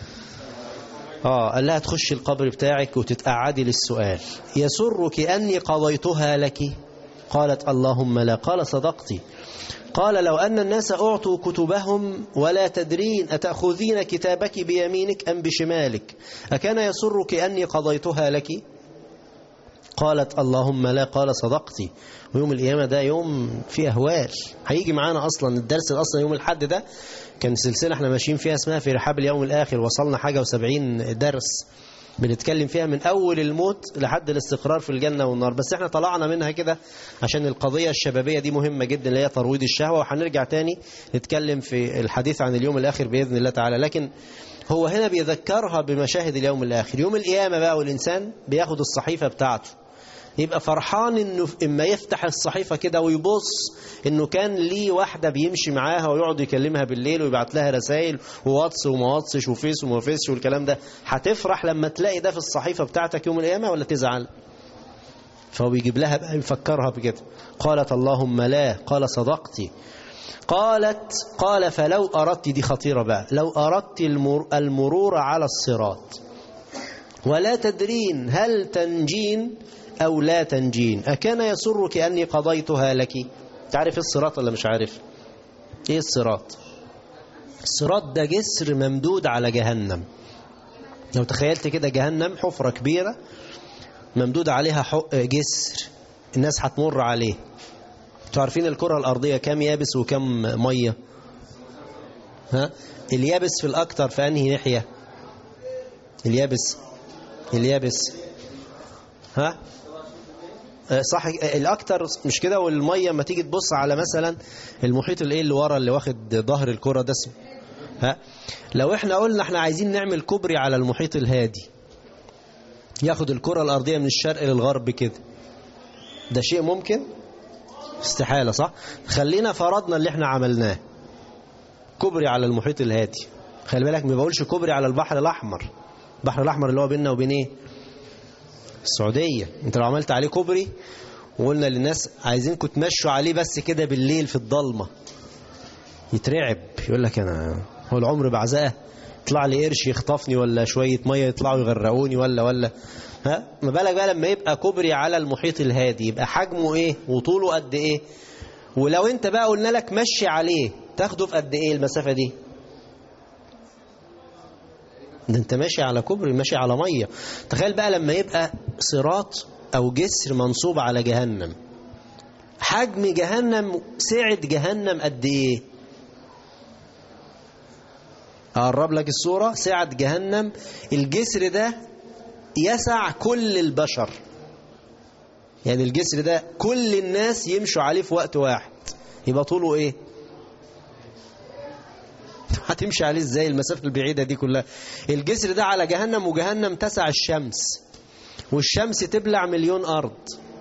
اه قال لها تخش القبر بتاعك وتتقعدي للسؤال يسرك اني قضيتها لك قالت اللهم لا قال صدقتي قال لو أن الناس أعطوا كتبهم ولا تدرين أتأخذين كتابك بيمينك أم بشمالك أكان يسرك أني قضيتها لك قالت اللهم لا قال صدقتي ويوم القيامة ده يوم فيه أهوال هيجي معانا أصلا الدرس أصلا يوم الحد ده كان سلسلة احنا ماشيين فيها اسمها في رحاب اليوم الآخر وصلنا حاجة وسبعين درس بنتكلم فيها من أول الموت لحد الاستقرار في الجنة والنار بس احنا طلعنا منها كده عشان القضية الشبابية دي مهمة جدا اللي هي ترويض الشهوة وهنرجع تاني نتكلم في الحديث عن اليوم الآخر بإذن الله تعالى لكن هو هنا بيذكرها بمشاهد اليوم الآخر يوم القيامة بقى والإنسان بياخد الصحيفة بتاعته يبقى فرحان انه اما يفتح الصحيفة كده ويبص انه كان ليه واحدة بيمشي معاها ويقعد يكلمها بالليل ويبعت لها رسائل وواتس وما واتسش وفيس وما فيسش والكلام ده هتفرح لما تلاقي ده في الصحيفة بتاعتك يوم القيامة ولا تزعل فهو بيجيب لها بقى يفكرها بكده قالت اللهم لا قال صدقتي قالت قال فلو أردت دي خطيرة بقى لو أردت المر المرور على الصراط ولا تدرين هل تنجين أو لا تنجين أكان يسرك أني قضيتها لك تعرف الصراط ولا مش عارف إيه الصراط الصراط ده جسر ممدود على جهنم لو تخيلت كده جهنم حفرة كبيرة ممدود عليها جسر الناس هتمر عليه انتوا عارفين الكرة الأرضية كم يابس وكم مية ها اليابس في الأكتر في أنهي ناحية اليابس اليابس ها صح الاكتر مش كده والميه ما تيجي تبص على مثلا المحيط الايه اللي ورا اللي واخد ظهر الكره ده اسمه ها لو احنا قلنا احنا عايزين نعمل كوبري على المحيط الهادي ياخد الكره الارضيه من الشرق للغرب كده ده شيء ممكن استحاله صح خلينا فرضنا اللي احنا عملناه كوبري على المحيط الهادي خلي بالك ما بقولش كوبري على البحر الاحمر البحر الاحمر اللي هو بيننا وبين ايه السعودية انت لو عملت عليه كوبري وقلنا للناس عايزينكم تمشوا عليه بس كده بالليل في الضلمة يترعب يقول لك انا هو العمر بعزقه يطلع لي قرش يخطفني ولا شوية مية يطلعوا يغرقوني ولا ولا ها ما بالك بقى لما يبقى كوبري على المحيط الهادي يبقى حجمه ايه وطوله قد ايه ولو انت بقى قلنا لك مشي عليه تاخده في قد ايه المسافة دي ده انت ماشي على كوبري ماشي على مية تخيل بقى لما يبقى صراط او جسر منصوب على جهنم حجم جهنم سعة جهنم قد ايه اقرب لك الصورة سعة جهنم الجسر ده يسع كل البشر يعني الجسر ده كل الناس يمشوا عليه في وقت واحد يبقى طوله ايه هتمشي عليه ازاي المسافة البعيدة دي كلها الجسر ده على جهنم وجهنم تسع الشمس والشمس تبلع مليون أرض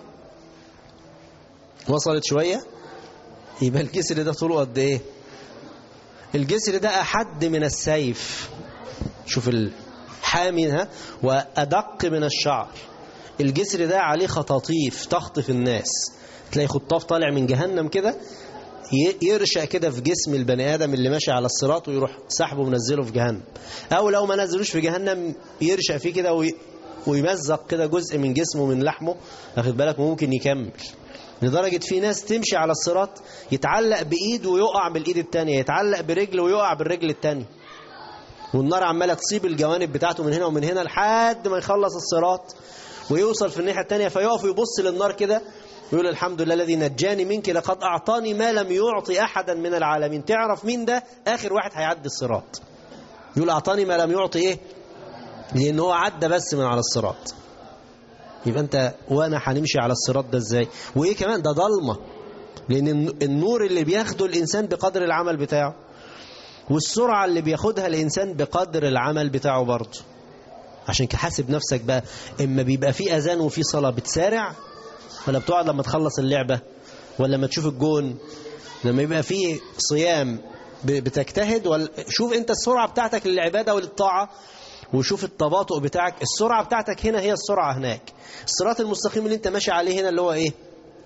وصلت شوية يبقى الجسر ده طوله قد ايه الجسر ده أحد من السيف شوف الحامي ها وأدق من الشعر الجسر ده عليه خطاطيف تخطف الناس تلاقي خطاف طالع من جهنم كده يرشق كده في جسم البني آدم اللي ماشي على الصراط ويروح سحبه ومنزله في جهنم أو لو ما نزلوش في جهنم يرشق فيه كده وي... ويمزق كده جزء من جسمه من لحمه واخد بالك ممكن يكمل لدرجة في ناس تمشي على الصراط يتعلق بإيد ويقع بالإيد التانية يتعلق برجل ويقع بالرجل التانية والنار عمالة تصيب الجوانب بتاعته من هنا ومن هنا لحد ما يخلص الصراط ويوصل في الناحية التانية فيقف ويبص للنار كده ويقول الحمد لله الذي نجاني منك لقد أعطاني ما لم يعطي أحدا من العالمين تعرف مين ده آخر واحد هيعدي الصراط يقول أعطاني ما لم يعطي إيه لأن هو عدى بس من على الصراط يبقى أنت وأنا هنمشي على الصراط ده إزاي وإيه كمان ده ضلمة لأن النور اللي بياخده الإنسان بقدر العمل بتاعه والسرعة اللي بياخدها الإنسان بقدر العمل بتاعه برضه عشان كحاسب نفسك بقى إما بيبقى في أذان وفي صلاة بتسارع ولا بتقعد لما تخلص اللعبة ولا لما تشوف الجون لما يبقى في صيام بتجتهد ولا شوف انت السرعة بتاعتك للعبادة وللطاعة وشوف التباطؤ بتاعك السرعة بتاعتك هنا هي السرعة هناك الصراط المستقيم اللي انت ماشي عليه هنا اللي هو ايه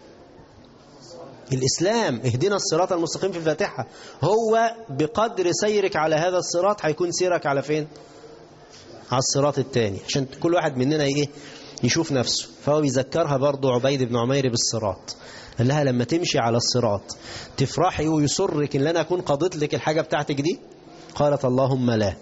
الإسلام اهدنا الصراط المستقيم في الفاتحة هو بقدر سيرك على هذا الصراط هيكون سيرك على فين على الصراط الثاني عشان كل واحد مننا ايه يشوف نفسه فهو بيذكرها برضو عبيد بن عمير بالصراط قال لها لما تمشي على الصراط تفرحي ويسرك ان انا اكون قضيت لك الحاجة بتاعتك دي قالت اللهم لا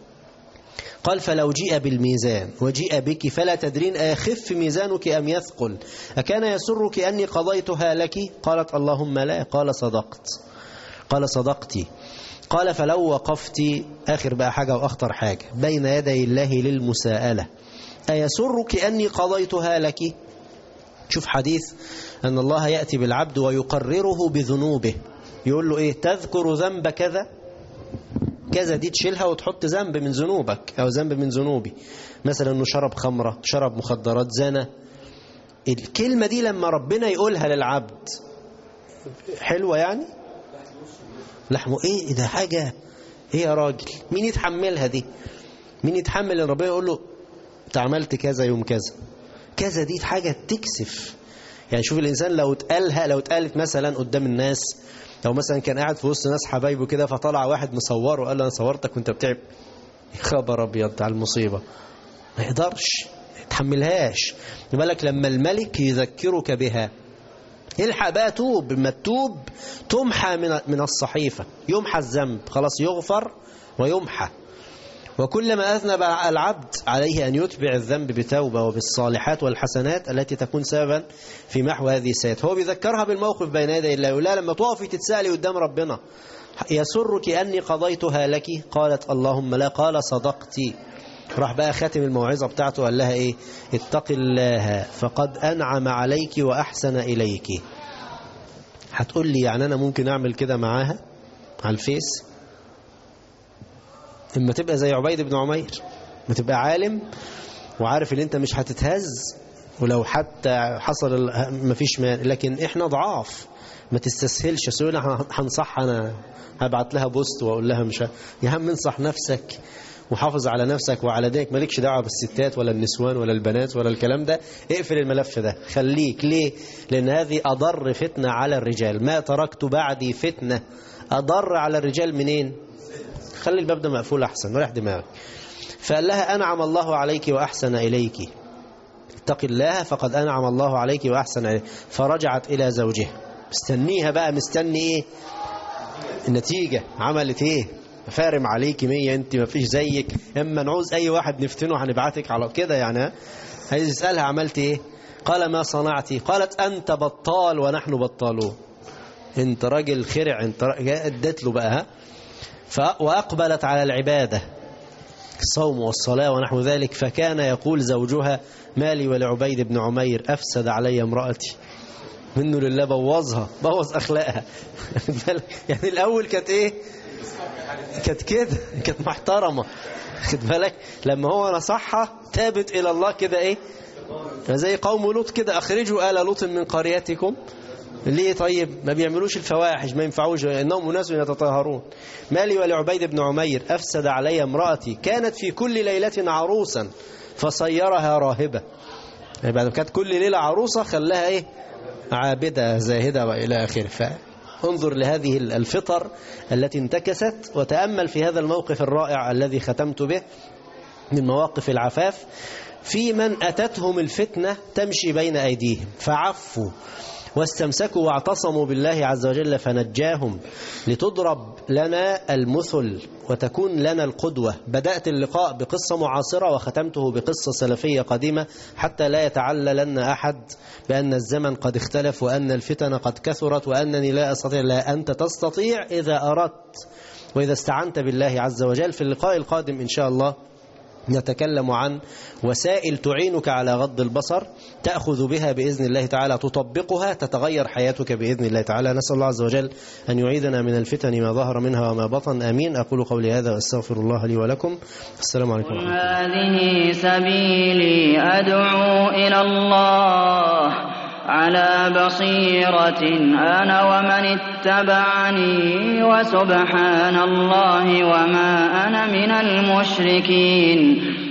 قال فلو جيء بالميزان وجيء بك فلا تدرين أيخف ميزانك أم يثقل أكان يسرك أني قضيتها لك قالت اللهم لا قال صدقت قال صدقتي قال فلو وقفت آخر بقى حاجة وأخطر حاجة بين يدي الله للمساءلة أيسرك أني قضيتها لك شوف حديث أن الله يأتي بالعبد ويقرره بذنوبه يقول له إيه تذكر ذنب كذا كذا دي تشيلها وتحط ذنب من ذنوبك أو ذنب من ذنوبي مثلا أنه شرب خمرة شرب مخدرات زنا الكلمة دي لما ربنا يقولها للعبد حلوة يعني لحمه ايه ده حاجة ايه يا راجل مين يتحملها دي مين يتحمل ان ربنا يقول له انت عملت كذا يوم كذا كذا دي حاجة تكسف يعني شوف الإنسان لو اتقالها لو اتقالت مثلا قدام الناس لو مثلا كان قاعد في وسط ناس حبايبه كده فطلع واحد مصوره وقال له انا صورتك وانت بتعب خبر ابيض على المصيبة ما يقدرش ما يتحملهاش بالك لما الملك يذكرك بها الحق بقى توب لما تتوب تمحى من من الصحيفة يمحى الذنب خلاص يغفر ويمحى وكلما أذنب العبد عليه أن يتبع الذنب بتوبة وبالصالحات والحسنات التي تكون سببا في محو هذه السيئات هو بيذكرها بالموقف بين يدي الله يقول لها لما تقفي تتسألي قدام ربنا يسرك أني قضيتها لك قالت اللهم لا قال صدقتي راح بقى خاتم الموعظة بتاعته قال لها ايه اتق الله فقد أنعم عليك وأحسن إليك هتقول لي يعني أنا ممكن أعمل كده معاها على الفيس اما تبقى زي عبيد بن عمير ما تبقى عالم وعارف ان انت مش هتتهز ولو حتى حصل ما فيش مال لكن احنا ضعاف ما تستسهلش سؤال هنصح انا هبعت لها بوست واقول لها مش يا عم انصح نفسك وحافظ على نفسك وعلى دينك مالكش دعوه بالستات ولا النسوان ولا البنات ولا الكلام ده اقفل الملف ده خليك ليه لان هذه اضر فتنه على الرجال ما تركت بعدي فتنه اضر على الرجال منين خلي الباب ده مقفول احسن وريح دماغك فقال لها انعم الله عليك واحسن اليك اتق الله فقد انعم الله عليك واحسن اليك فرجعت الى زوجها مستنيها بقى مستني ايه النتيجة عملت ايه فارم عليك مية انت ما فيش زيك اما نعوز اي واحد نفتنه هنبعتك على كده يعني ها؟ عايز يسألها عملت ايه قال ما صنعتي قالت انت بطال ونحن بطالون انت راجل خرع انت را- ادت له بقى ها ف... واقبلت على العبادة الصوم والصلاة ونحو ذلك فكان يقول زوجها مالي ولعبيد بن عمير أفسد علي امرأتي منه لله بوظها بوظ أخلاقها يعني الأول كانت إيه كانت كده كانت محترمة خد بالك لما هو نصحها تابت إلى الله كده إيه زي قوم لوط كده أخرجوا آل لوط من قريتكم ليه طيب ما بيعملوش الفواحش ما ينفعوش انهم اناس يتطهرون مالي ولعبيد بن عمير افسد علي امراتي كانت في كل ليله عروسا فصيرها راهبه يعني بعد ما كانت كل ليله عروسه خلاها ايه عابده زاهده والى اخره فانظر لهذه الفطر التي انتكست وتامل في هذا الموقف الرائع الذي ختمت به من مواقف العفاف في من أتتهم الفتنة تمشي بين أيديهم فعفوا واستمسكوا واعتصموا بالله عز وجل فنجاهم لتضرب لنا المثل وتكون لنا القدوة بدأت اللقاء بقصة معاصرة وختمته بقصة سلفية قديمة حتى لا يتعللن أحد بأن الزمن قد اختلف وأن الفتن قد كثرت وأنني لا أستطيع لا أنت تستطيع إذا أردت وإذا استعنت بالله عز وجل في اللقاء القادم إن شاء الله نتكلم عن وسائل تعينك على غض البصر تأخذ بها بإذن الله تعالى تطبقها تتغير حياتك بإذن الله تعالى نسأل الله عز وجل أن يعيدنا من الفتن ما ظهر منها وما بطن آمين أقول قولي هذا وأستغفر الله لي ولكم السلام عليكم ورحمة الله هذه سبيلي أدعو إلى الله على بصيرة أنا ومن اتبعني وسبحان الله وما أنا من المشركين